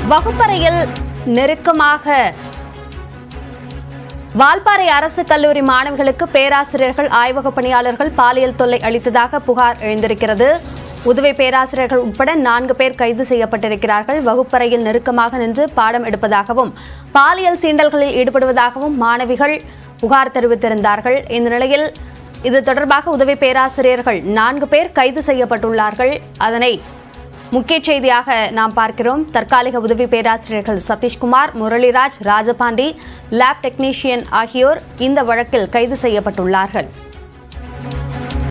வகுப்பறையில் நெருக்கமாக வால்பாறை அரசு கல்லூரி மாணவிகளுக்கு பேராசிரியர்கள் ஆய்வக பணியாளர்கள் பாலியல் தொல்லை அளித்ததாக புகார் எழுந்திருக்கிறது உதவி பேராசிரியர்கள் உட்பட நான்கு பேர் கைது செய்யப்பட்டிருக்கிறார்கள் வகுப்பறையில் நெருக்கமாக நின்று பாடம் எடுப்பதாகவும் பாலியல் சீண்டல்களில் ஈடுபடுவதாகவும் மாணவிகள் புகார் தெரிவித்திருந்தார்கள் இந்த நிலையில் இது தொடர்பாக உதவி பேராசிரியர்கள் நான்கு பேர் கைது செய்யப்பட்டுள்ளார்கள் அதனை முக்கிய செய்தியாக நாம் பார்க்கிறோம் தற்காலிக உதவி பேராசிரியர்கள் சதீஷ்குமார் முரளிராஜ் ராஜபாண்டி லேப் டெக்னீஷியன் ஆகியோர் இந்த வழக்கில் கைது செய்யப்பட்டுள்ளார்கள்